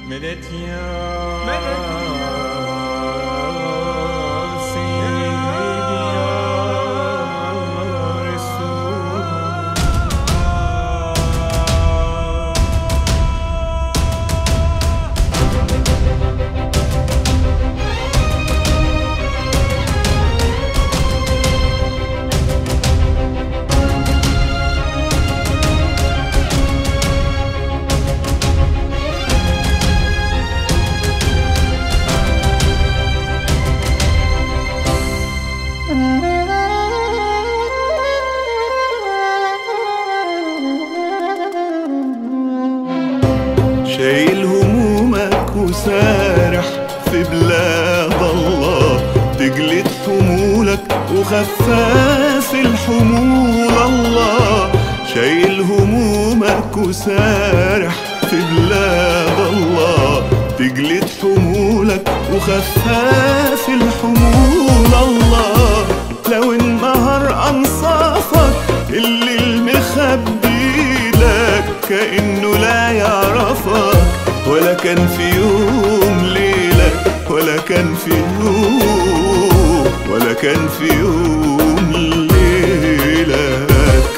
مدد يا سيدي يا رسول الله شايل همومك وسارح في بلاد الله تجلد حمولك وخفاف الحمول الله شايل همومك وسارح في بلاد الله تجلد حمولك وخفاف الحمول الله لو انبهر انصافك اللي المخبي لك كأنه لا يعرفك ولا كان في يوم ليلك ولا كان في يوم ولا كان في يوم ليلك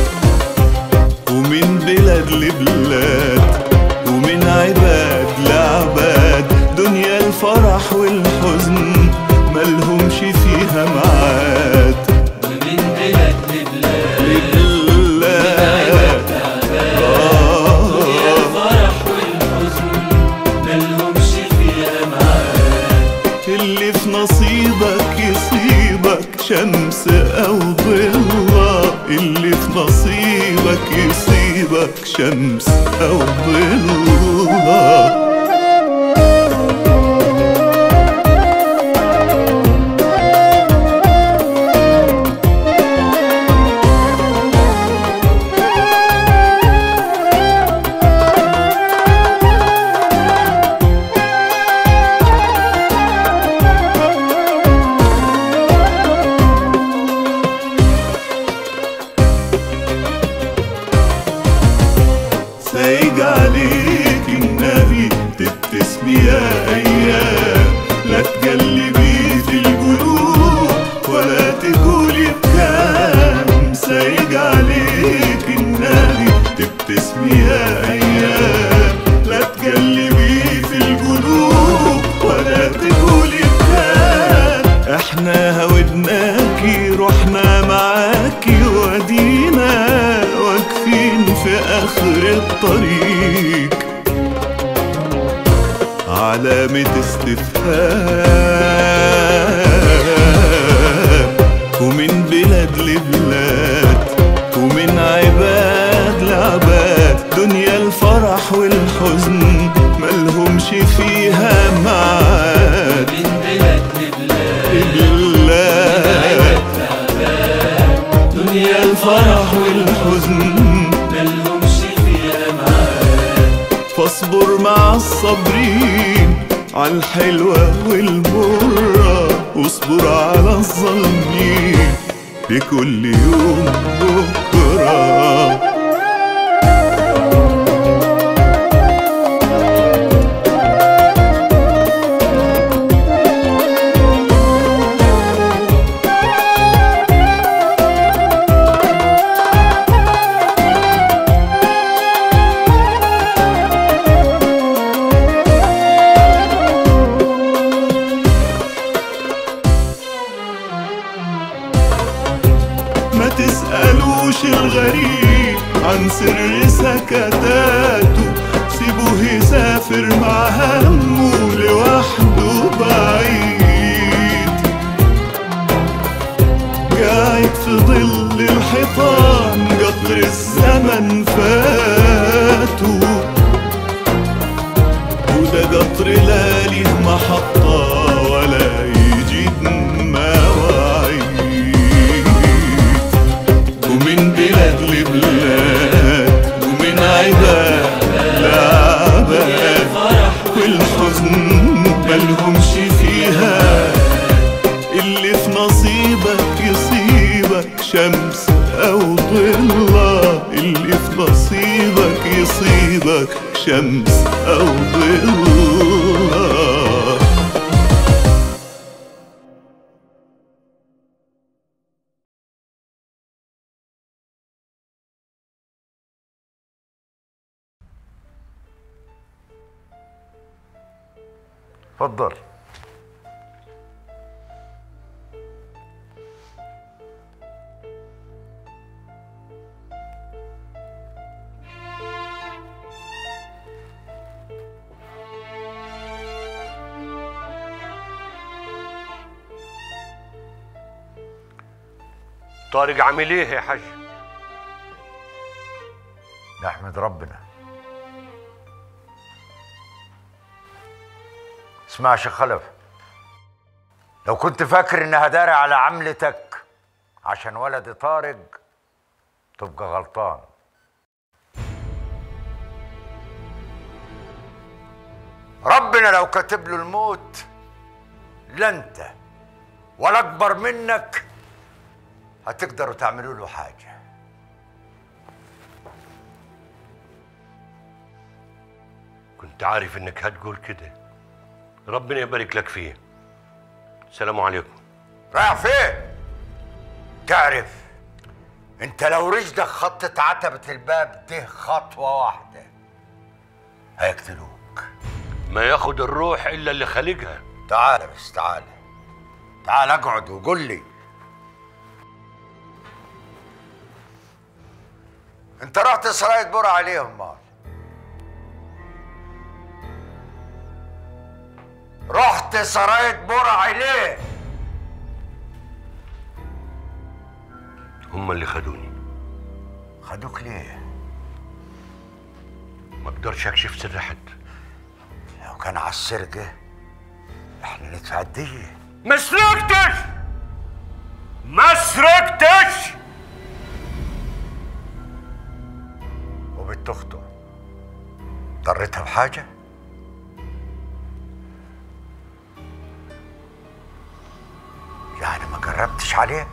ومن بلاد لبلاد ومن عباد لعباد دنيا الفرح والحزن ملهمش فيها معاد ومن بلاد لبلاد لبلاد يا الفرح والحزن ملهمش فيها معاد اللي في نصيبك يصيبك شمس أو ضلة اللي في نصيبك يصيبك شمس أو ضلة سايج عليك النبي تبتسمي يا ايام لا تجلبي في القلوب ولا تقولي بكام سايج عليك النبي تبتسمي يا ايام لا تجلبي في القلوب ولا تقولي بكام احنا هودناكي رحنا معاكي ودينا واقفين في اخر الطريق علامة استفهام ومن بلاد لبلاد ومن عباد لعباد دنيا الفرح والحزن ملهمش فيها معاد من بلاد لبلاد بلاد دنيا الفرح والحزن ملهمش فيها معاد فاصبر مع الصابرين على الحلوة والمرة واصبر على الظالمين بكل يوم بكرة ما تسألوش الغريب عن سر سكتاته سيبوه يسافر مع همه لوحده بعيد قاعد في ظل الحيطان قطر الزمن فاته وده قطر لا ليه محطة ولا يجيب مواعيد ومن بلاد لبلاد ومن عباد لعباد والحزن ملهمش فيها اللي في نصيبك يصيبك شمس أو ضلة اللي في نصيبك يصيبك شمس أو ظلها اتفضل طارق عامل ايه يا حاج نحمد ربنا اسمع يا شيخ خلف لو كنت فاكر ان هداري على عملتك عشان ولدي طارق تبقى غلطان ربنا لو كاتب له الموت لا انت ولا اكبر منك هتقدروا تعملوا له حاجه كنت عارف انك هتقول كده ربنا يبارك لك فيه السلام عليكم رايح فين؟ تعرف انت لو رجلك خطت عتبة الباب ده خطوة واحدة هيقتلوك ما ياخد الروح الا اللي خالقها تعال بس تعال تعال اقعد وقول لي انت رحت سراية بور عليهم مال رحت سراية بور عليه هم اللي خدوني خدوك ليه؟ ما اقدرش اكشف سر حد لو كان على السرقة احنا ندفع الدية ما سرقتش ما سرقتش وبنت اخته ضرتها بحاجة؟ يعني ما قربتش عليه؟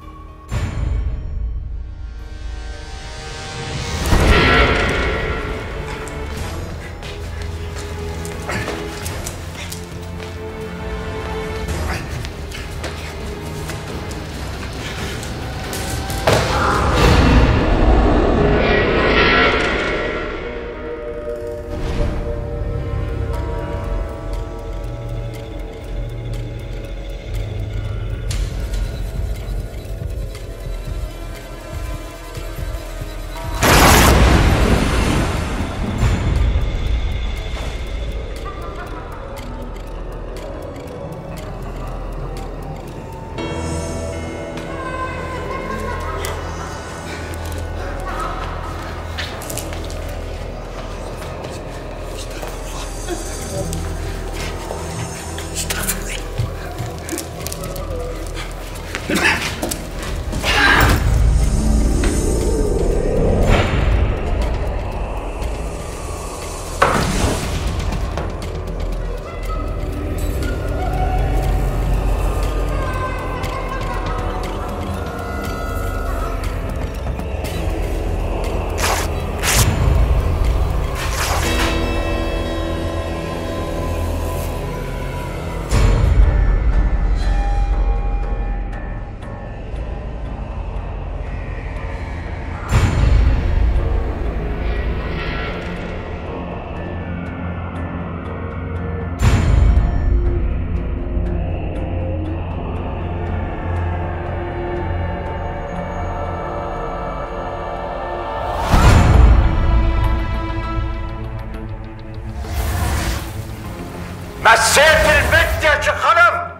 مسيت البنت يا شيخ خلف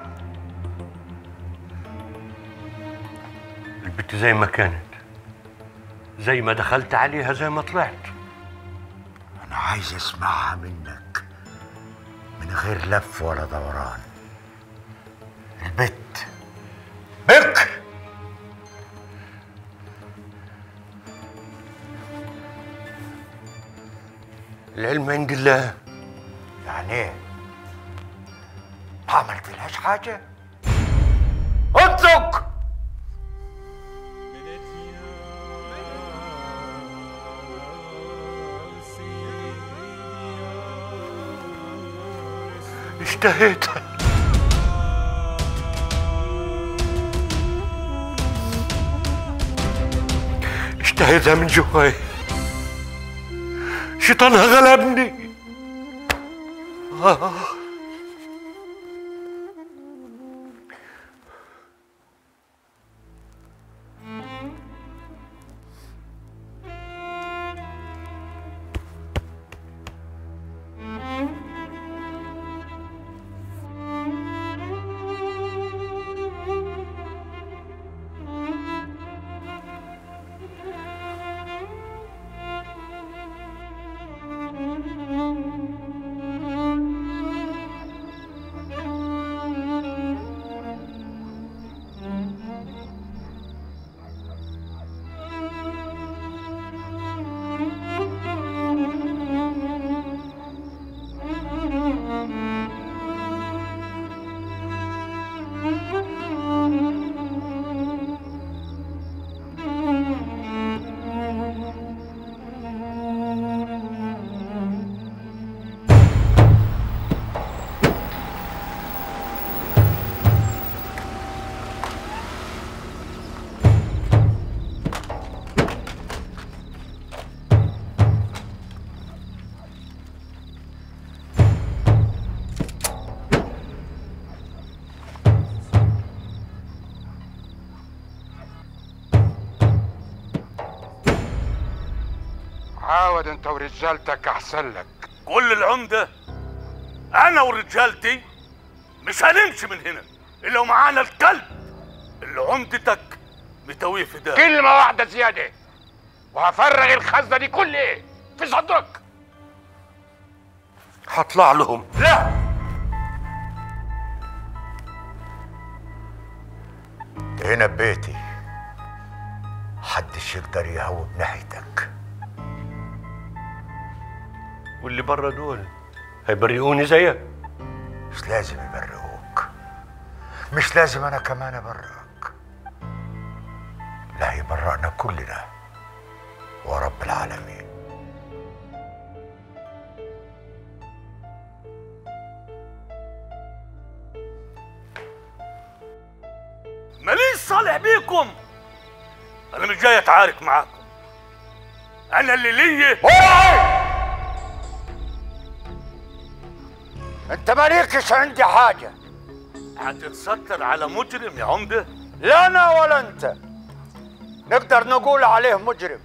البت زي ما كانت زي ما دخلت عليها زي ما طلعت انا عايز اسمعها منك من غير لف ولا دوران البت بك العلم عند الله يعني ايه ما عملت لهاش حاجه اطلق اشتهيتها اشتهيتها من جواي شيطانها غلبني آه. عاود انت ورجالتك احسن لك قول للعمدة أنا ورجالتي مش هنمشي من هنا إلا ومعانا الكلب اللي عمدتك متويه في ده كلمة واحدة زيادة وهفرغ الخزنة دي كلها في صدرك هطلع لهم لا هنا ببيتي محدش يقدر يهوب ناحيتك واللي برا دول هيبرئوني زيك مش لازم يبرئوك مش لازم انا كمان ابرئك لا يبرأنا كلنا ورب العالمين ماليش صالح بيكم أنا مش جاي أتعارك معاكم أنا اللي ليا انت مالكش عندي حاجه هتتستر على مجرم يا عمدة لا انا ولا انت نقدر نقول عليه مجرم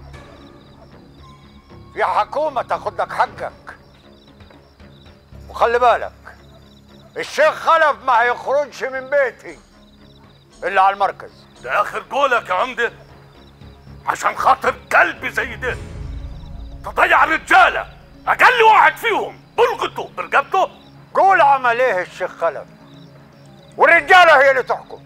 في حكومة تاخد لك حقك وخلي بالك الشيخ خلف ما هيخرجش من بيتي الا على المركز ده آخر قولك يا عمدة عشان خاطر كلب زي ده تضيع رجالة أقل واحد فيهم بلغته برقبته قول عمل ايه الشيخ خلف والرجالة هي اللي تحكم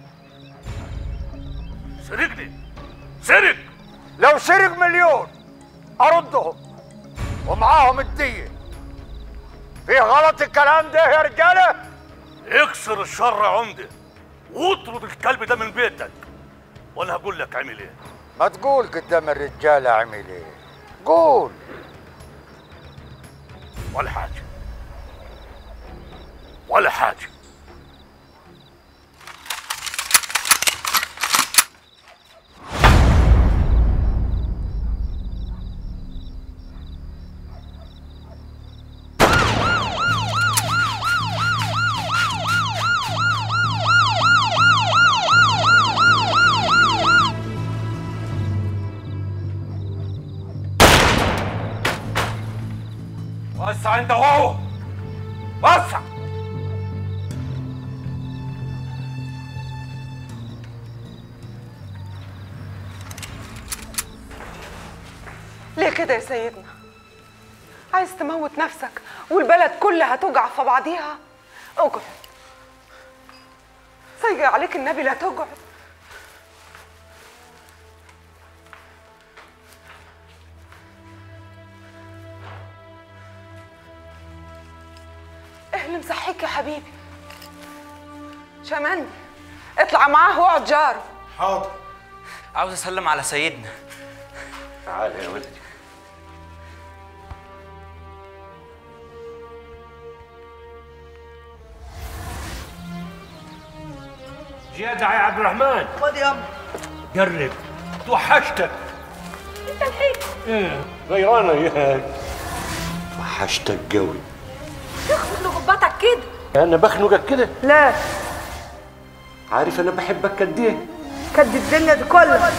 سرقني سرق لو سرق مليون اردهم ومعاهم الدية فيه غلط الكلام ده يا رجالة اكسر الشر يا عمدة واطرد الكلب ده من بيتك وانا هقول لك عمل ايه ما تقول قدام الرجالة عمل ايه قول ولا حاجة ولا حاجة وسع انت وهو وسع ليه كده يا سيدنا عايز تموت نفسك والبلد كلها تقع في بعضيها اقعد سيجي عليك النبي لا تقعد ايه اللي مصحيك يا حبيبي شمندي اطلع معاه واقعد جاره حاضر عاوز اسلم على سيدنا تعال يا ولدي زيادة يا عبد الرحمن خد يا قرب توحشتك انت الحين ايه غيرانة ياك توحشتك قوي تخفض لغباتك كده انا بخنقك كده لا عارف انا بحبك قد ايه كد الدنيا دي كلها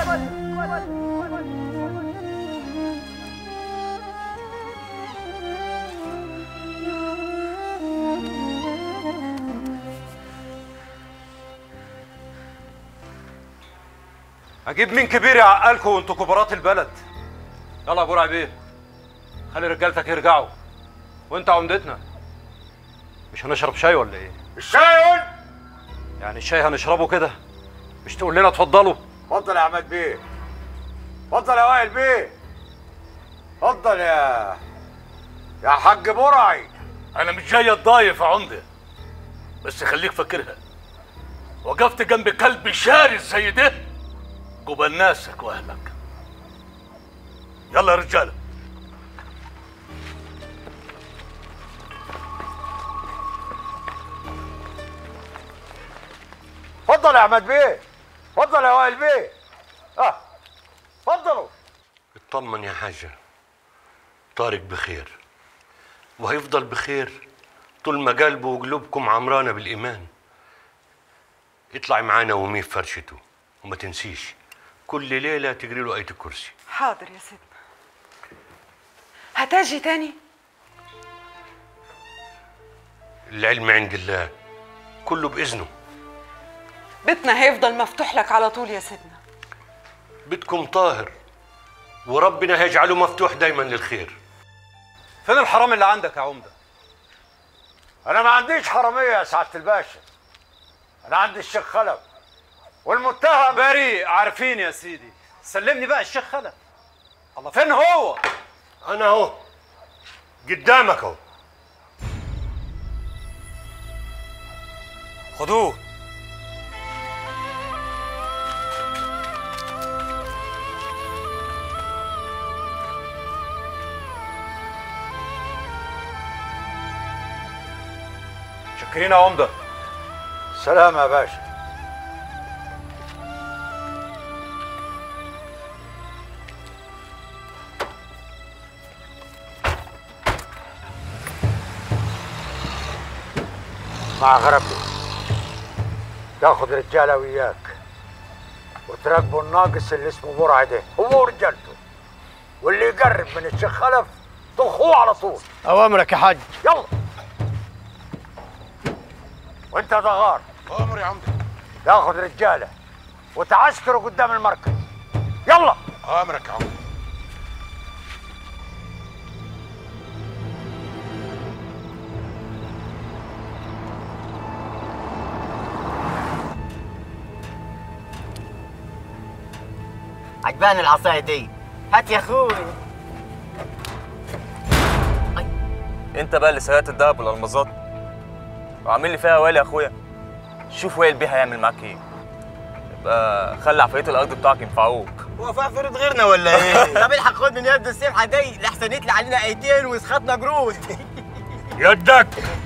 اجيب مين كبير يعقلكم وانتوا كبارات البلد يلا يا ابو رعبيه خلي رجالتك يرجعوا وانت عمدتنا مش هنشرب شاي ولا ايه الشاي قلت يعني الشاي هنشربه كده مش تقول لنا اتفضلوا اتفضل يا عماد بيه اتفضل يا وائل بيه اتفضل يا يا حاج برعي انا مش جاي اتضايف يا عمده بس خليك فاكرها وقفت جنب كلب شارس زي ده جبال ناسك واهلك يلا يا رجاله اتفضل يا عماد بيه اتفضل يا وائل بيه اه اتفضلوا اطمن يا حاجة طارق بخير وهيفضل بخير طول ما قلبه وقلوبكم عمرانة بالإيمان اطلعي معانا وميه في فرشته وما تنسيش كل ليلة تجري له آية الكرسي حاضر يا سيدنا هتاجي تاني العلم عند الله كله بإذنه بيتنا هيفضل مفتوح لك على طول يا سيدنا بيتكم طاهر وربنا هيجعله مفتوح دايما للخير فين الحرام اللي عندك يا عمده انا ما عنديش حراميه يا سعاده الباشا انا عندي الشيخ خلف والمتهم بريء عارفين يا سيدي سلمني بقى الشيخ خلف الله فين هو أنا أهو قدامك أهو خدوه شكرين يا عمده سلام يا باشا مع غربي تاخد رجاله وياك وتراقبوا الناقص اللي اسمه برعه ده هو ورجالته واللي يقرب من الشيخ خلف طخوه على طول أوامرك يا حاج يلا وانت يا دغار امر يا عمده تاخد رجاله وتعسكروا قدام المركز يلا امرك يا عمده عجباني العصاية دي هات يا اخوي انت بقى اللي سرقت الدهب والالمازات وعامل لي فيها وائل يا اخويا شوف وائل بيه هيعمل معاك ايه يبقى خلي عفريت الارض بتاعك ينفعوك هو في عفريت غيرنا ولا ايه؟ طب الحق خد من يد السمحة دي لحسن يطلع علينا ايتين ويسخطنا جرود يدك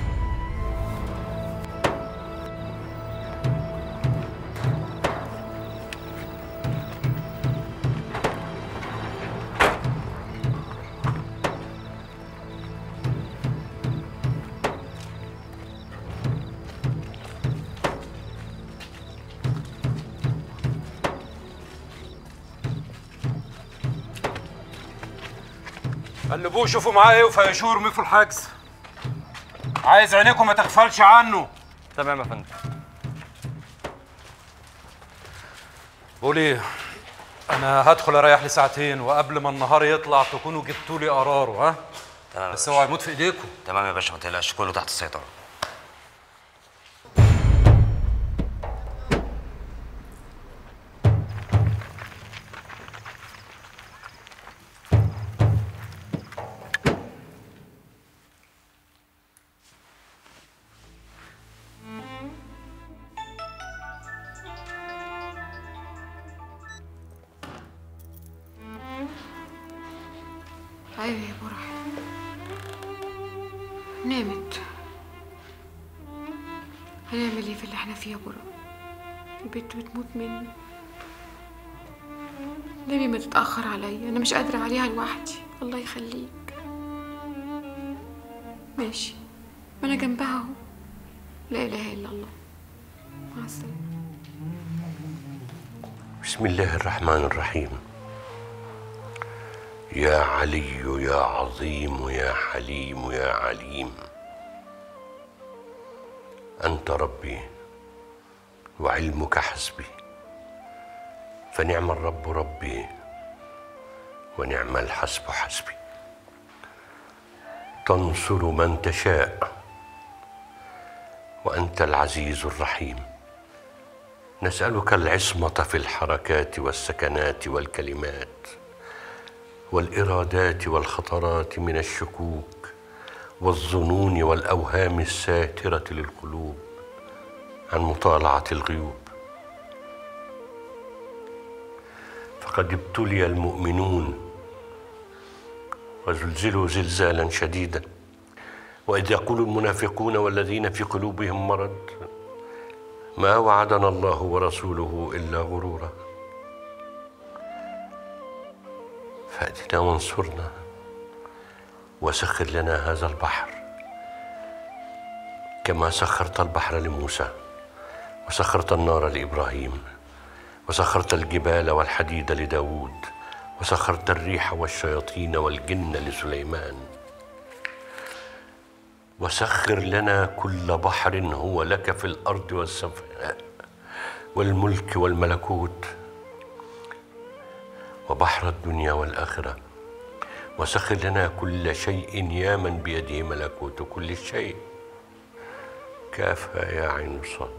قلبوه شوفوا معاه ايه وفيشوه ارميه في الحجز عايز عينيكم ما تغفلش عنه تمام يا فندم بقول ايه انا هدخل اريح لي ساعتين وقبل ما النهار يطلع تكونوا جبتوا لي قراره ها تمام يا بس باشا. اوعى يموت في ايديكم تمام يا باشا ما تقلقش كله تحت السيطره ايوه يا برع نامت هنعمل ايه في اللي احنا فيه يا برع البنت بتموت مني نبي ما تتأخر عليا أنا مش قادرة عليها لوحدي الله يخليك ماشي ما أنا جنبها أهو لا إله إلا الله مع السلامة بسم الله الرحمن الرحيم يا علي يا عظيم يا حليم يا عليم انت ربي وعلمك حسبي فنعم الرب ربي ونعم الحسب حسبي تنصر من تشاء وانت العزيز الرحيم نسالك العصمه في الحركات والسكنات والكلمات والارادات والخطرات من الشكوك والظنون والاوهام الساتره للقلوب عن مطالعه الغيوب فقد ابتلي المؤمنون وزلزلوا زلزالا شديدا واذ يقول المنافقون والذين في قلوبهم مرض ما وعدنا الله ورسوله الا غرورا فاتنا وانصرنا وسخر لنا هذا البحر كما سخرت البحر لموسى وسخرت النار لابراهيم وسخرت الجبال والحديد لداود وسخرت الريح والشياطين والجن لسليمان وسخر لنا كل بحر هو لك في الارض والسماء والملك والملكوت وبحر الدنيا والاخره وسخر لنا كل شيء يا من بيده ملكوت كل شيء كافها يا عين صاد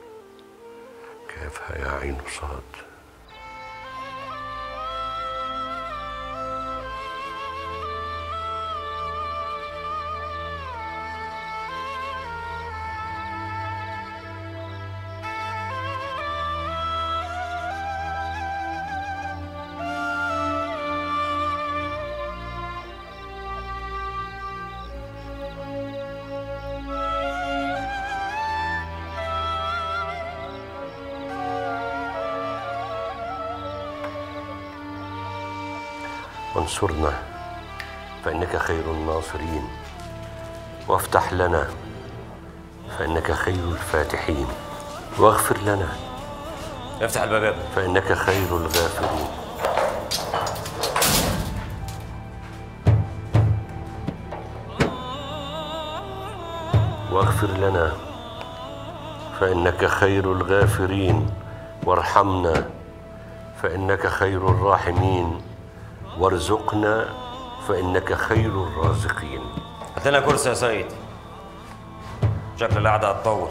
كافها يا عين صاد وانصرنا فإنك خير الناصرين وافتح لنا فإنك خير الفاتحين واغفر لنا افتح الباب يا ابني فإنك خير الغافرين واغفر لنا فإنك خير الغافرين وارحمنا فإنك خير الراحمين وارزقنا فإنك خير الرازقين هات لنا كرسي يا سيد شكل القعدة هتطول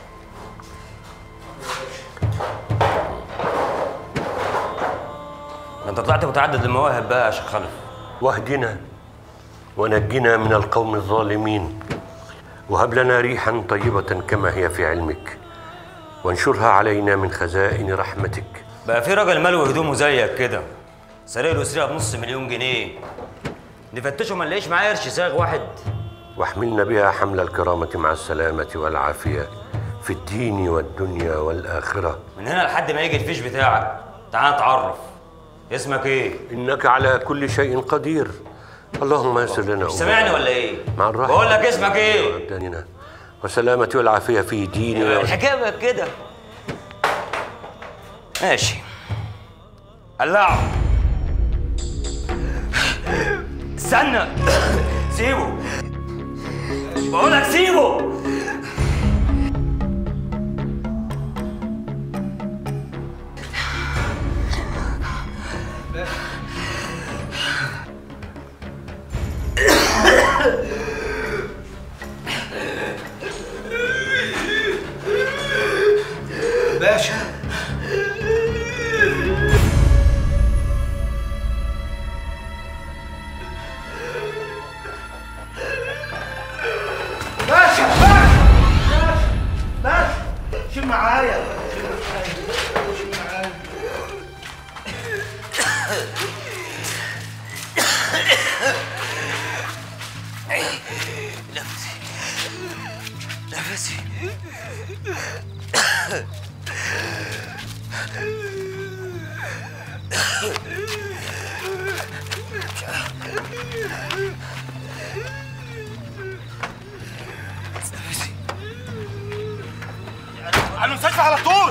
ده انت طلعت متعدد المواهب بقى يا شيخ خلف واهدنا ونجنا من القوم الظالمين وهب لنا ريحا طيبة كما هي في علمك وانشرها علينا من خزائن رحمتك بقى في راجل ملوي هدومه زيك كده سرق له سرقه بنص مليون جنيه نفتشه ما نلاقيش معاه قرش ساغ واحد واحملنا بها حمل الكرامة مع السلامة والعافية في الدين والدنيا والآخرة من هنا لحد ما يجي الفيش بتاعك تعال نتعرف اسمك ايه؟ إنك على كل شيء قدير اللهم يسر لنا مش سامعني ولا ايه؟ مع الراحة بقول لك اسمك ايه؟ وأبداننا والسلامة والعافية في ديننا الحكايه بقت كده ماشي قلعه استنى سيبه بقول لك سيبه باشا باشا باشا باشا شيل معايا شيل معايا نفسي نفسي على المستشفى على طول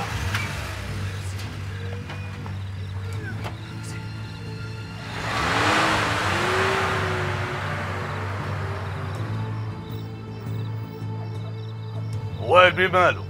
وائل بيه ماله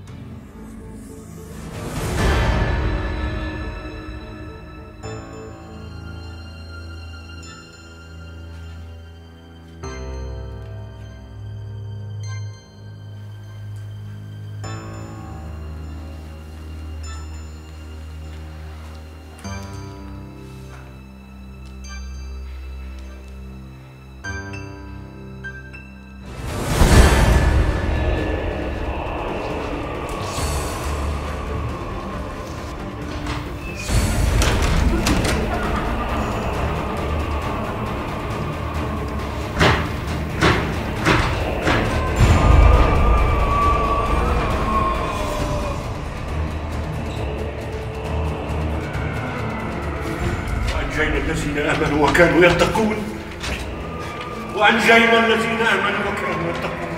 وأنجينا الذين آمنوا وكانوا يتقون وأنجينا الذين آمنوا وكانوا يتقون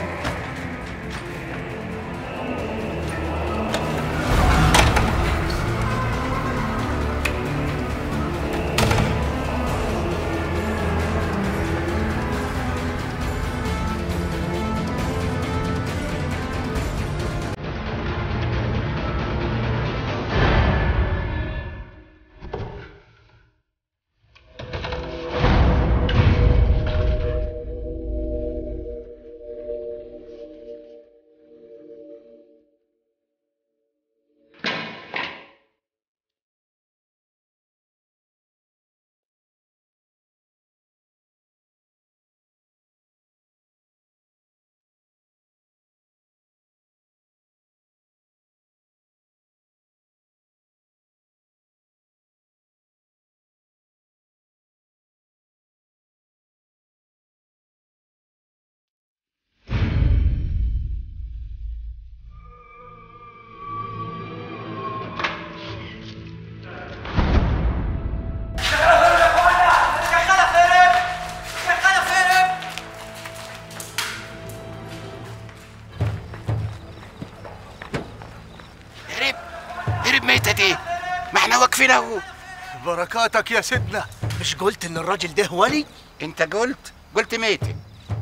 هرب هرب ميتة دي ما احنا واقفين اهو بركاتك يا سيدنا مش قلت ان الراجل ده ولي انت قلت قلت ميتة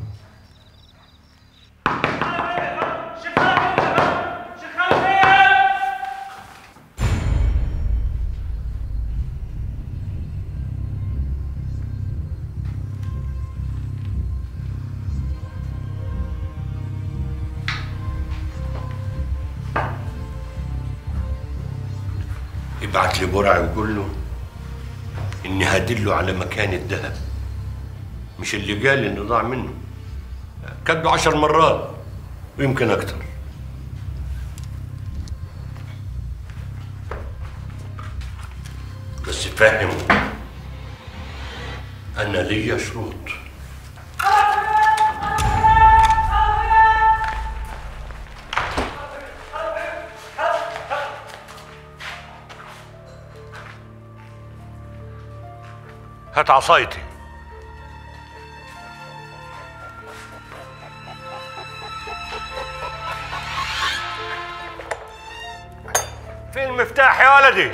ابعت لي برع وقول له اني هدله على مكان الذهب مش اللي قال انه ضاع منه كده عشر مرات ويمكن اكتر بس فهمه انا ليا شروط هات عصايتي فين المفتاح يا ولدي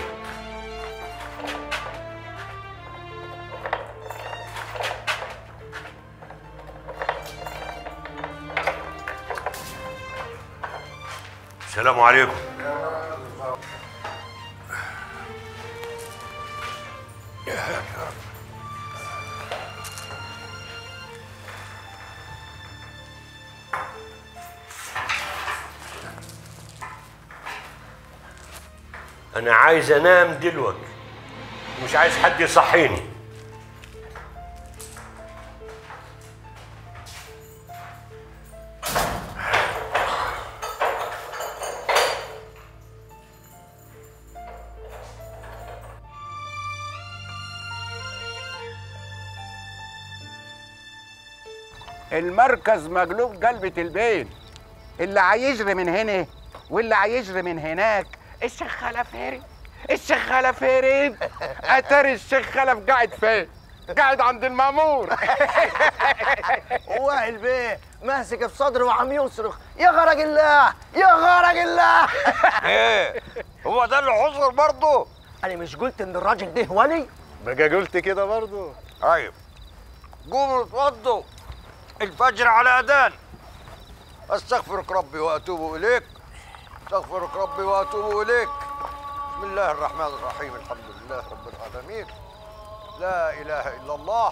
السلام عليكم انا عايز انام دلوقتي مش عايز حد يصحيني المركز مقلوب قلبة البين اللي هيجري من هنا واللي هيجري من هناك الشيخ خلف هرب الشيخ خلف هرب اتاري الشيخ خلف قاعد فين قاعد عند المامور وائل بيه ماسك في صدره وعم يصرخ يا غرق الله يا غرق الله ايه هو ده اللي حصل برضه انا مش قلت ان الراجل ده ولي بقى قلت كده برضه طيب قوموا اتوضوا الفجر على اذان استغفرك ربي واتوب اليك استغفرك ربي واتوب اليك بسم الله الرحمن الرحيم الحمد لله رب العالمين لا اله الا الله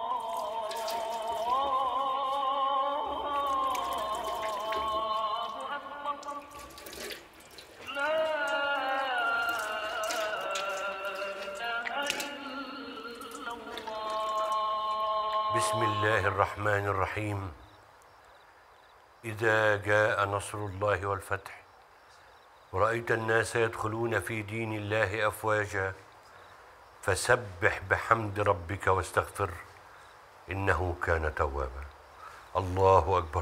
بسم الله الرحمن الرحيم إذا جاء نصر الله والفتح ورأيت الناس يدخلون في دين الله أفواجا فسبح بحمد ربك واستغفر إنه كان توابا الله أكبر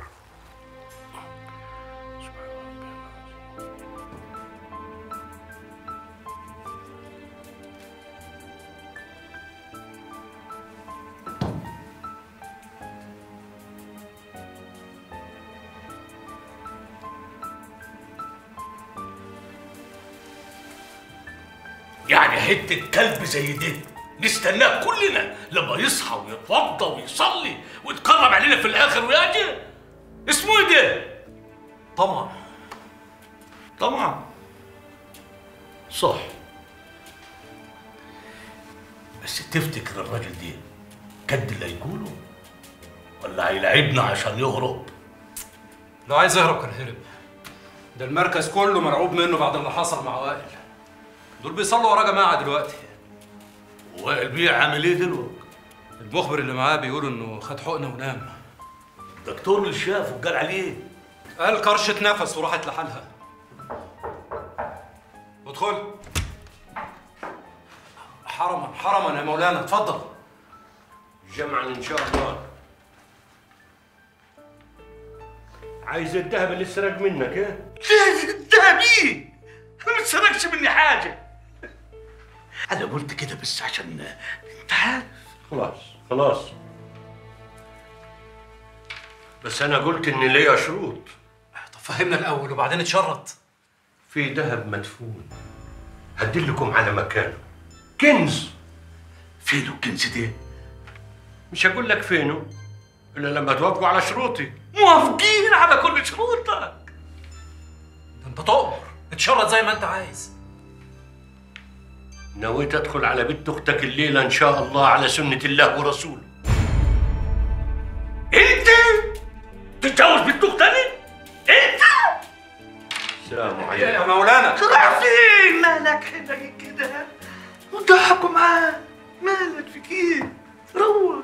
يعني حتة كلب زي ده نستناه كلنا لما يصحى ويتوضى ويصلي ويتكرم علينا في الآخر ويجي اسمه ايه ده؟ طمع طمع صح بس تفتكر الراجل ده كد اللي هيقوله ولا هيلاعبنا عشان يهرب لو عايز يهرب كان هرب ده المركز كله مرعوب منه بعد اللي حصل مع وائل دول بيصلوا وراه جماعه دلوقتي وائل بيه عامل ايه دلوقتي؟ المخبر اللي معاه بيقول انه خد حقنه ونام الدكتور اللي شافه قال عليه قال كرشة نفس وراحت لحالها ادخل حرما حرما يا مولانا اتفضل جمعا إن شاء الله عايز الذهب اللي سرق منك ايه؟ الذهب ايه؟ ما تسرقش مني حاجة أنا قلت كده بس عشان أنت عارف خلاص خلاص بس انا قلت ان ليا شروط طب فهمنا الاول وبعدين اتشرط في ذهب مدفون هدلكم على مكانه كنز فينه الكنز ده؟ مش هقول لك فينه الا لما توافقوا على شروطي موافقين على كل شروطك ده انت تؤمر اتشرط زي ما انت عايز نويت ادخل على بنت اختك الليله ان شاء الله على سنه الله ورسوله انت تتجوز بنت تاني؟ انت السلام يا عليكم مولانا راح فين؟ مالك حنين كده؟ وضحكوا معاه مالك في كده؟ روح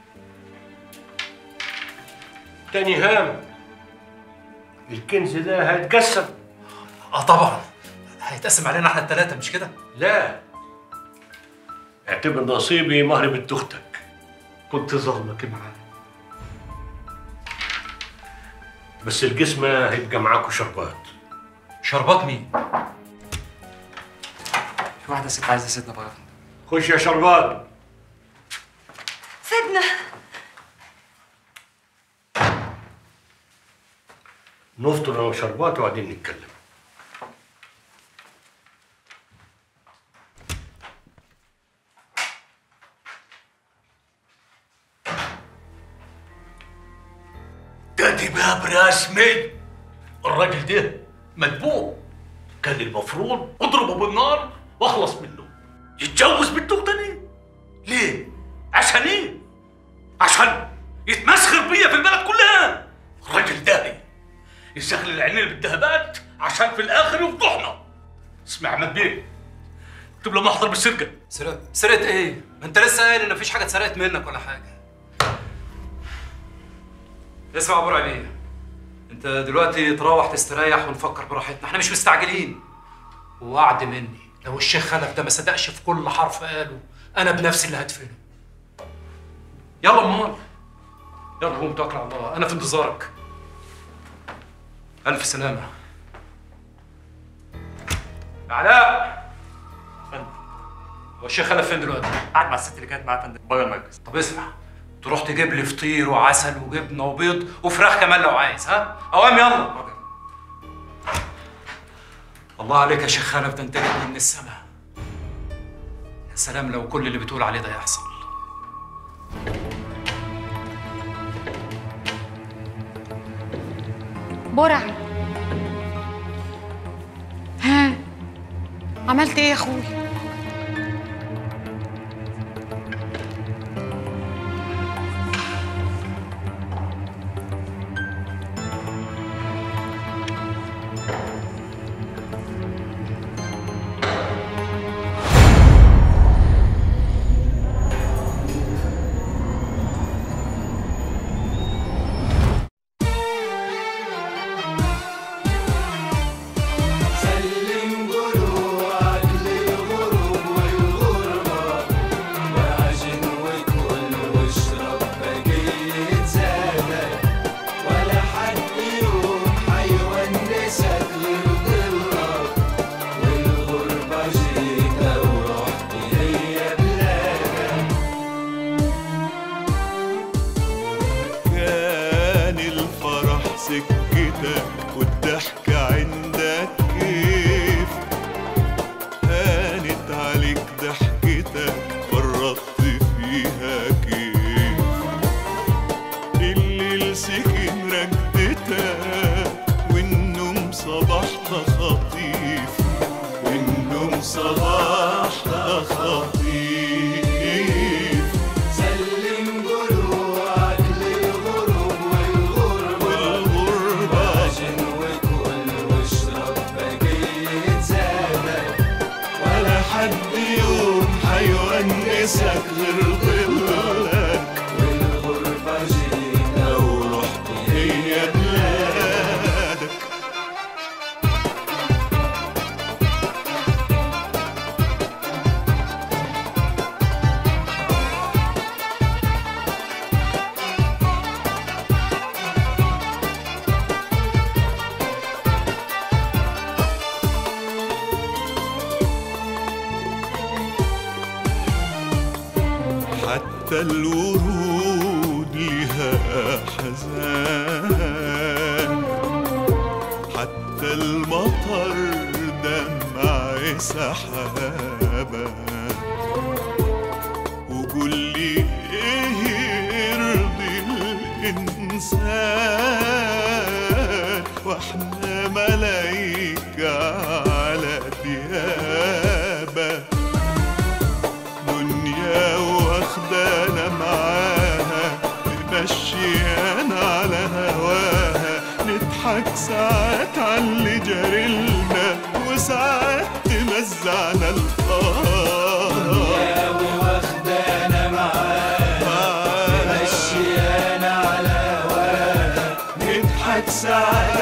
تاني هام الكنز ده هيتقسم اه طبعا هيتقسم علينا احنا الثلاثه مش كده لا اعتبر نصيبي مهر بنت اختك كنت ظلمك معاه بس القسمه هيبقى معاكوا شربات شربات مين في واحدة ست عايزة سيدنا بره خش يا شربات سيدنا نفطر انا وشربات وبعدين نتكلم ده دي باب رسمي الراجل ده مدبوب كان المفروض اضربه بالنار واخلص منه يتجوز بنته تاني ليه؟ عشان ايه؟ عشان يتمسخر بيا في البلد كلها الراجل ده يشغل العينين بالذهبات عشان في الاخر يفضحنا اسمع احمد بيه اكتب له محضر بالسرقه سرقت سرقت ايه ما انت لسه قايل ان مفيش حاجه اتسرقت منك ولا حاجه اسمع يا ابو ربيع انت دلوقتي تروح تستريح ونفكر براحتنا احنا مش مستعجلين ووعد مني لو الشيخ خلف ده ما صدقش في كل حرف قاله انا بنفسي اللي هدفنه يلا امال يلا قوم توكل على الله انا في انتظارك الف سلامه علاء هو الشيخ خلف فين دلوقتي؟ قاعد مع الست اللي كانت معاه يا فندم بره المركز طب اسمع تروح تجيب لي فطير وعسل وجبنه وبيض وفراخ كمان لو عايز ها؟ اوام يلا الله عليك يا شيخ خلف ده انت جبني من السماء يا سلام لو كل اللي بتقول عليه ده يحصل برعي ها عملت ايه يا اخوي سلم جروحك للغروب والغربة وعجن وكل واشرب بقية زادك ولا حد يوم حيونسك غير ضلك والغربة جيت ورحت هي بلادك كان الفرح سكتك والضحك عندك كيف هانت عليك ضحكتك فرطت فيها كيف الليل سكن رجدتك والنوم صبحت خطيف والنوم صبحت خطيف سلم جروحك للغروب والغربة وعجن وكل واشرب بقية زادك ولا حد يوم حيونسك غير ظلك والغربة جينا ورحت هي بلادك حتى الورود لها حزان حتى المطر دمع سحابة وقول لي ايه يرضي الانسان واحنا ملايكة على ديابة دنيا واخدانا معاها تمشيانا على هواها نضحك ساعات على اللي جريلنا وساعات تمزعنا دنيا واخدانا معاها مشيانا على هواها نضحك ساعات